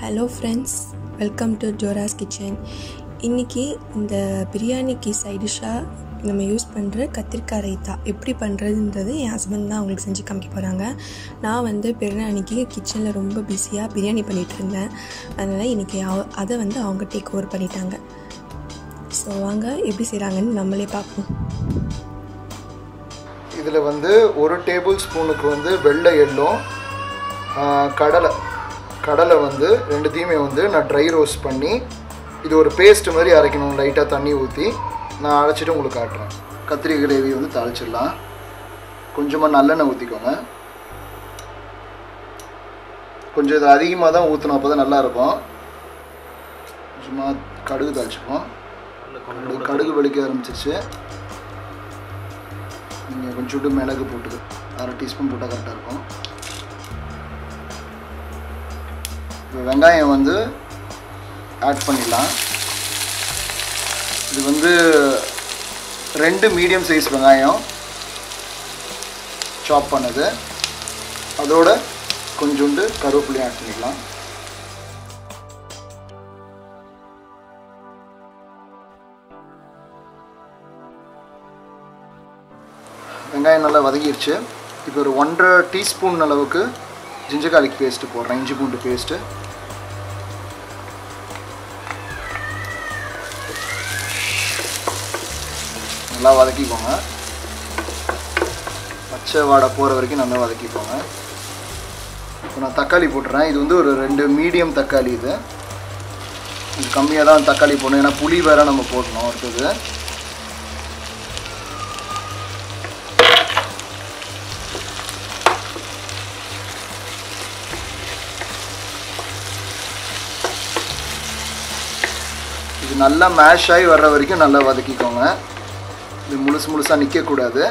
hello friends welcome to Jora's kitchen இன்றைக்கி இந்த பிரியாணிக்கு சைடிஷாக நம்ம யூஸ் பண்ணுற கத்திரிக்காய் ரைத்தா எப்படி பண்ணுறதுன்றது என் ஹஸ்பண்ட் தான் அவங்களுக்கு செஞ்சு காமிக்க போகிறாங்க நான் வந்து பிரியாணிக்கு கிச்சனில் ரொம்ப பிஸியாக பிரியாணி பண்ணிகிட்டு இருந்தேன் அதனால் இன்றைக்கி அவ அதை வந்து அவங்க டேக் ஓவர் பண்ணிட்டாங்க ஸோ வாங்க எப்படி செய்கிறாங்கன்னு நம்மளே பார்ப்போம் இதில் வந்து ஒரு டேபிள் ஸ்பூனுக்கு வந்து வெள்ளை எள்ளும் ஆ, கடலை கடலை வந்து ரெண்டுத்தையுமே வந்து நான் ட்ரை ரோஸ்ட் பண்ணி இது ஒரு பேஸ்ட் மாதிரி அரைக்கணும் லைட்டாக தண்ணி ஊற்றி நான் அரைச்சிட்டு உங்களுக்கு காட்டுறேன் கத்திரிக்காய் கிரேவி வந்து தாளிச்சிடலாம் கொஞ்சமாக நல்லெண்ணெய் ஊற்றிக்கோங்க கொஞ்சம் இது அதிகமாக தான் ஊற்றணும் அப்போ தான் நல்லாயிருக்கும் கொஞ்சமாக கடுகு தாளிச்சுப்போம் கடுகு- கடுகு வெடிக்க ஆரம்பிச்சிருச்சு நீங்கள் கொஞ்சோண்டு மிளகு போட்டு அரை டீஸ்பூன் போட்டால் கரெக்டாக இருக்கும் இப்போ வெங்காயம் வந்து ஆட் பண்ணிடலாம் இது வந்து ரெண்டு மீடியம் சைஸ் வெங்காயம் சாப் பண்ணது அதோட கொஞ்சோண்டு கருவேப்பிலையும் ஆட் பண்ணிக்கலாம் வெங்காயம் நல்லா வதங்கிடுச்சு இப்போ ஒரு ஒன்றரை டீஸ்பூன் அளவுக்கு ஜிஞ்சர் garlic பேஸ்ட்டு போடுறேன் இஞ்சி பூண்டு பேஸ்ட்டு நல்லா வதக்கிக்கோங்க பச்சை வாடை போகிற வரைக்கும் நல்லா வதக்கிக்கோங்க இப்போ நான் தக்காளி போட்டுறேன் இது வந்து ஒரு ரெண்டு மீடியம் தக்காளி இது இது கம்மியாக தான் தக்காளி போடணும் ஏன்னா புளி வேற நம்ம போடணும் அடுத்தது இது நல்லா மேஷ் ஆகி வர்ற வரைக்கும் நல்லா வதக்கிக்கோங்க இது முழுசு முழுசாக நிற்கக்கூடாது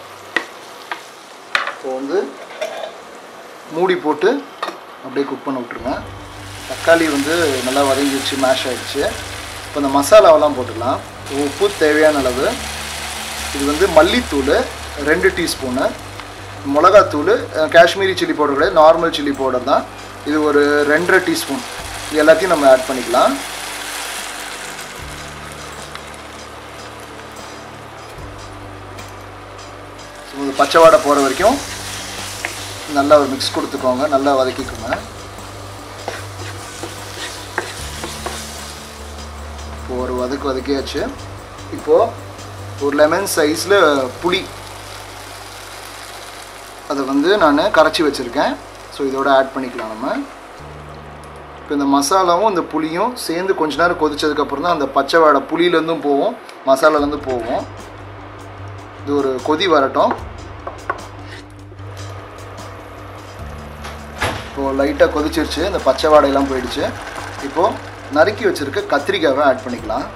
இப்போ வந்து மூடி போட்டு அப்படியே குக் பண்ண விட்ருங்க தக்காளி வந்து நல்லா வதங்கிடுச்சு மேஷ் ஆயிடுச்சு இப்போ இந்த மசாலாவெல்லாம் போட்டுக்கலாம் உப்பு தேவையான அளவு இது வந்து மல்லித்தூள் ரெண்டு டீஸ்பூனு மிளகாத்தூள் அஹ், காஷ்மீரி சில்லி பவுடர் கிடையாது நார்மல் சில்லி பவுடர் தான் இது ஒரு ரெண்டரை டீஸ்பூன் இது எல்லாத்தையும் நம்ம ஆட் பண்ணிக்கலாம் ஸோ இது பச்சை வாடை போகிற வரைக்கும் நல்லா ஒரு மிக்ஸ் கொடுத்துக்கோங்க நல்லா வதக்கிக்கோங்க இப்போ ஒரு வதக்கு வதக்கியாச்சு இப்போது ஒரு லெமன் சைஸில் புளி அதை வந்து நான் கரைச்சி வச்சுருக்கேன் ஸோ இதோட ஆட் பண்ணிக்கலாம் நம்ம இப்போ இந்த மசாலாவும் இந்த புளியும் சேர்ந்து கொஞ்ச நேரம் கொதிச்சதுக்கப்புறம் தான் அந்த பச்சை வாடை புளியிலேருந்தும் போகும் மசாலாலேருந்து போகும் இது ஒரு கொதி வரட்டும் இப்போது லைட்டாக கொதிச்சிருச்சு இந்த பச்சை வாடையெல்லாம் போயிடுச்சு இப்போது நறுக்கி வச்சுருக்க கத்திரிக்காவை ஆட் பண்ணிக்கலாம்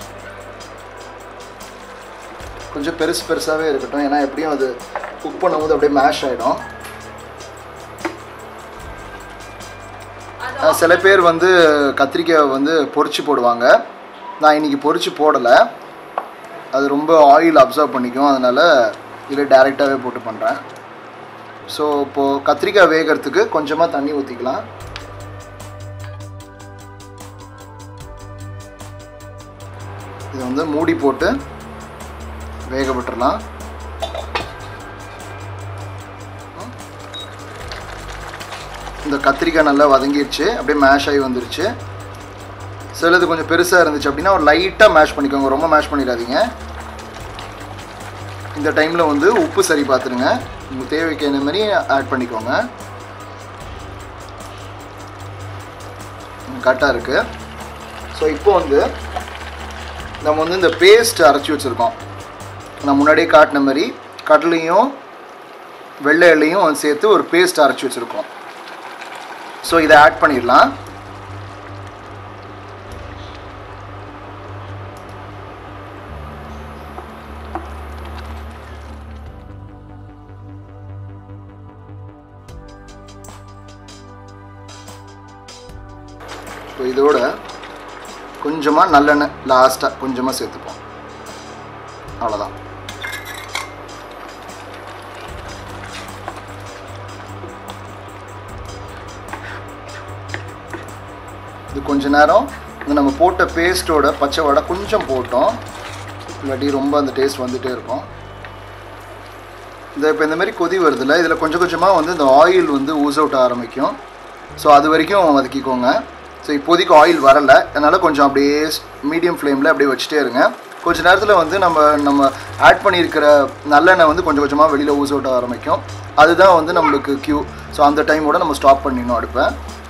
கொஞ்சம் பெருசு பெருசாகவே இருக்கட்டும் ஏன்னா எப்படியும் அது குக் பண்ணும்போது அப்படியே மேஷ் ஆகிடும் சில பேர் வந்து கத்திரிக்காயை வந்து பொரிச்சு போடுவாங்க நான் இன்னைக்கு பொரிச்சு போடலை அது ரொம்ப ஆயில் அப்சர்வ் பண்ணிக்கும் அதனால் இதில் டைரெக்டாகவே போட்டு பண்ணுறேன் ஸோ இப்போது கத்திரிக்காய் வேகிறதுக்கு கொஞ்சமாக தண்ணி ஊற்றிக்கலாம் இதை வந்து மூடி போட்டு வேக விட்டுறலாம் இந்த கத்திரிக்காய் நல்லா வதங்கிடுச்சு அப்படியே மேஷ் ஆகி வந்துருச்சு சிலது கொஞ்சம் பெருசாக இருந்துச்சு அப்படின்னா ஒரு லைட்டாக மேஷ் பண்ணிக்கோங்க ரொம்ப மேஷ் பண்ணிடாதீங்க இந்த டைமில் வந்து உப்பு சரி பார்த்துருங்க உங்கள் தேவைக்கு ஏற்ற மாதிரி ஆட் பண்ணிக்கோங்க கரெக்டாக இருக்குது ஸோ இப்போ வந்து நம்ம வந்து இந்த பேஸ்ட் அரைச்சி வச்சுருக்கோம் நான் முன்னாடியே காட்டின மாதிரி கடலையும் வெள்ளை எள்ளையும் சேர்த்து ஒரு பேஸ்ட் அரைச்சி வச்சுருக்கோம் ஸோ இதை ஆட் பண்ணிடலாம் இப்போ இதோட கொஞ்சமாக நல்லெண்ணெய் லாஸ்ட்டாக கொஞ்சமாக சேர்த்துப்போம் அவ்வளோதான் இது கொஞ்ச நேரம் இந்த நம்ம போட்ட பேஸ்ட்டோட பச்சை வடை கொஞ்சம் போட்டோம் இல்லாட்டி ரொம்ப அந்த டேஸ்ட் வந்துகிட்டே இருக்கும் இந்த இப்போ இந்த மாதிரி கொதி வருதுல்ல இதில் கொஞ்சம் கொஞ்சமாக வந்து இந்த ஆயில் வந்து ஊஸ் அவுட் ஆரம்பிக்கும் ஸோ அது வரைக்கும் வதக்கிக்கோங்க ஸோ இப்போதைக்கு ஆயில் வரலை அதனால் கொஞ்சம் அப்படியே மீடியம் ஃப்ளேமில் அப்படியே வச்சுட்டே இருங்க கொஞ்ச நேரத்தில் வந்து நம்ம நம்ம ஆட் பண்ணியிருக்கிற நல்லெண்ணெய் வந்து கொஞ்சம் கொஞ்சமாக வெளியில் ஊஸ் அவுட் ஆரம்பிக்கும் அதுதான் வந்து நம்மளுக்கு க்யூ ஸோ அந்த டைமோட நம்ம ஸ்டாப் பண்ணிடணும் அடுப்பை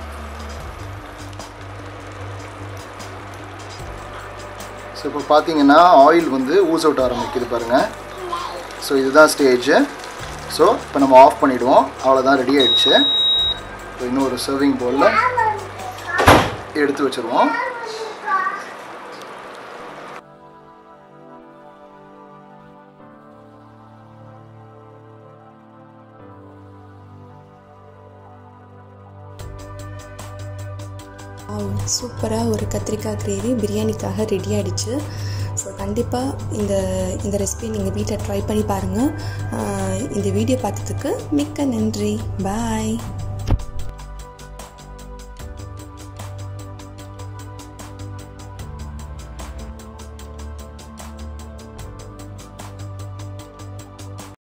ஸோ இப்போ பார்த்தீங்கன்னா ஆயில் வந்து ஊஸ் அவுட் ஆரம்பிக்குது பாருங்கள் ஸோ இதுதான் ஸ்டேஜு ஸோ இப்போ நம்ம ஆஃப் பண்ணிவிடுவோம் அவ்வளோதான் ரெடி ஆயிடுச்சு இப்போ இன்னும் ஒரு சர்விங் பவுலில் எடுத்து வச்சுருவோம் சூப்பராக ஒரு கத்திரிக்காய் கிரேவி பிரியாணிக்காக ரெடி ஆகிடுச்சு ஸோ கண்டிப்பாக இந்த இந்த ரெசிபி நீங்கள் வீட்டில் ட்ரை பண்ணி பாருங்கள் இந்த வீடியோ பார்த்ததுக்கு மிக்க நன்றி பாய்